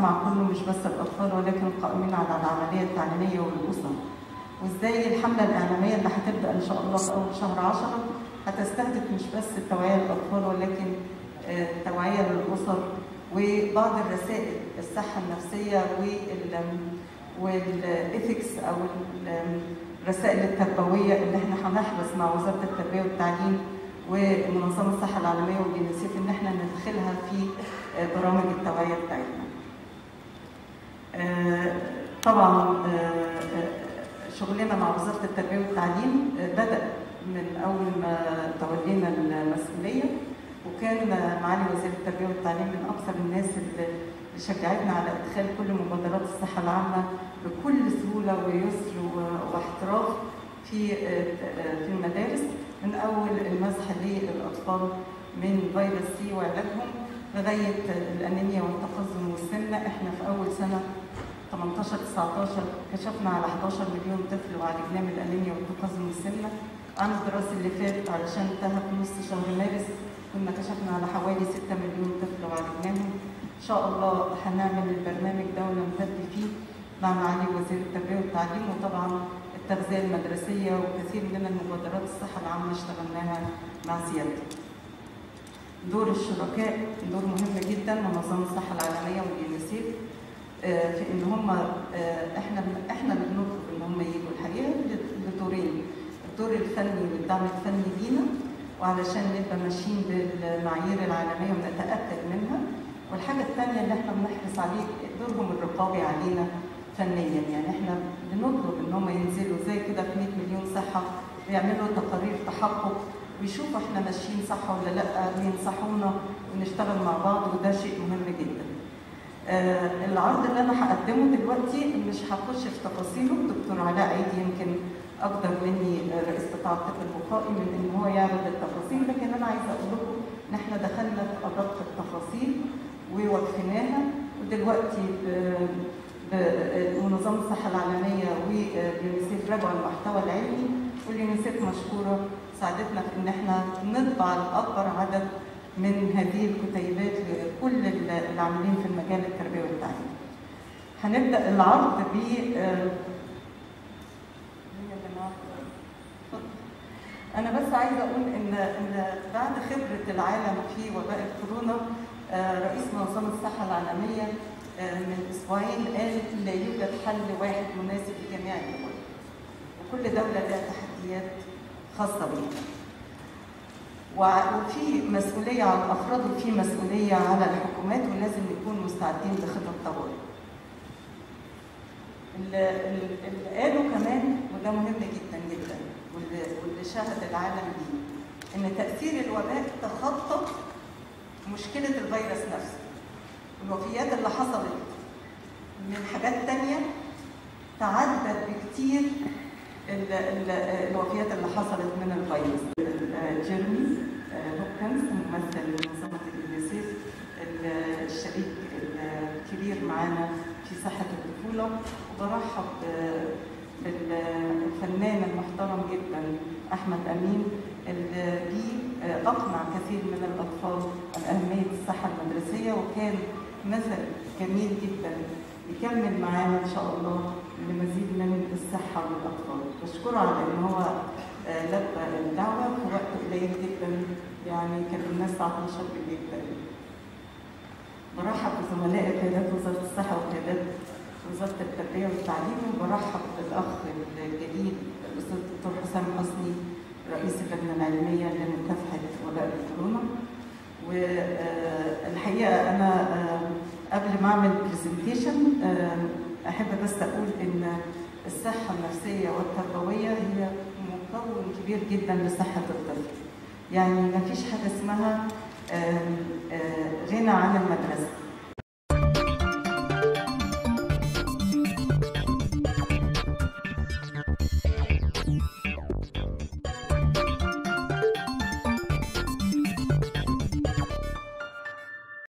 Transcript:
المجتمع كله مش بس الأطفال ولكن القائمين على العملية التعليمية والأسر وإزاي الحملة الإعلامية اللي هتبدأ إن شاء الله في أول شهر عشرة هتستهدف مش بس التوعية للأطفال ولكن آه، التوعية للأسر وبعض الرسائل الصحة النفسية وال والإثكس أو ال- الرسائل التربوية اللي احنا هنحرص مع وزارة التربية والتعليم ومنظمة الصحة العالمية واليونيسيف إن احنا ندخلها في آه، برامج التوعية بتاعتنا. آه، طبعا آه، آه، شغلنا مع وزارة التربية والتعليم آه، بدأ من أول ما تولينا المسؤولية وكان معالي وزير التربية والتعليم من أكثر الناس اللي اللي شجعتنا على إدخال كل مبادرات الصحة العامة بكل سهولة ويسر و- واحتراف في آه، آه، في المدارس من أول المسح للأطفال من فيروس سي وعلاجهم لغاية الأنيميا والتقزم والسمنة إحنا في أول سنة 18 19 كشفنا على 11 مليون طفل وعالجناه من الأنيميا والتقزم والسمنة عام الدراسي اللي فات علشان انتهى في نص شهر مارس كنا كشفنا على حوالي 6 مليون طفل وعالجناهم إن شاء الله هنعمل البرنامج ده ونمتد فيه مع معالي وزير التربية والتعليم وطبعا التغذية المدرسية وكثير من المبادرات الصحة العامة اشتغلناها مع سيادته. دور الشركاء دور مهم جدا منظمة الصحة العالمية واليونيسيف آه، في ان هم آه، احنا بن- احنا اللي بنطلب ان هم يجوا الحقيقه ل- لدورين الدور الفني والدعم الفني لينا وعلشان نبقى ماشيين بالمعايير العالميه ونتاكد منها والحاجه الثانيه اللي احنا بنحرص عليه دورهم الرقابي علينا فنيا يعني احنا بنطلب ان هم ينزلوا زي كده في 100 مليون صحه ويعملوا تقارير تحقق ويشوفوا احنا ماشيين صح ولا لا وينصحونا ونشتغل مع بعض وده شيء مهم جدا. آه، العرض اللي انا هقدمه دلوقتي مش هخش في تفاصيله الدكتور علاء عيدي يمكن اقدر مني آه، رئيس قطاع الطب الوقائي من ان هو يعرض التفاصيل لكن انا عايزه اقول لكم ان احنا دخلنا في ادق التفاصيل ووقفناها ودلوقتي ب- ب- منظمه الصحه العالميه واليونيسيف راجعوا المحتوى العلمي واليونيسيف مشكوره ساعدتنا في ان احنا نطبع الاكبر عدد من هذه الكتيبات لكل العاملين في المجال التربيه والتعليم. هنبدا العرض ب آه، يا جماعة، اتفضل. انا بس عايزه اقول ان ان بعد خبره العالم في وباء الكورونا آه، رئيس منظمه الصحه العالميه آه، من اسبوعين قال لا يوجد حل واحد مناسب لجميع الدول وكل دوله لها تحديات خاصه بيها وع- وفي مسؤوليه على الافراد وفي مسؤوليه على الحكومات ولازم نكون مستعدين لخطط طوارئ اللي اللي قالوا كمان وده مهم جدا جدا واللي واللي شهد العالم بيه ان تاثير الوباء تخطى مشكله الفيروس نفسه الوفيات اللي حصلت من حاجات تانية تعدت بكتير ال- ال- الوفيات اللي حصلت من الفيروس ال- جيرمي آه، هوبكنز ممثل منظمه اليونيسيف ال- الشريك الكبير معانا في صحه الطفوله وبرحب آه، بالفنان المحترم جدا احمد امين اللي بيه آه، اقنع كثير من الاطفال عن اهميه الصحه المدرسيه وكان مثل جميل جدا يكمل معانا ان شاء الله لمزيد من الصحه للاطفال بشكره على ان هو آه، لبى الدعوه في وقت قليل جدا يعني كان الناس الساعه 12 بالليل تقريبا برحب بزملائي قيادات وزاره الصحه وقيادات وزاره التربيه والتعليم وبرحب بالاخ الجليل الاستاذ الدكتور حسام حسني رئيس اللجنه العلميه لمكافحه وباء الكورونا والحقيقه انا آه، قبل ما اعمل برزنتيشن احب بس اقول ان الصحه النفسيه والتربويه هي مكون كبير جدا لصحه الطفل يعني ما فيش حاجه اسمها آم، آه، غنى عن المدرسه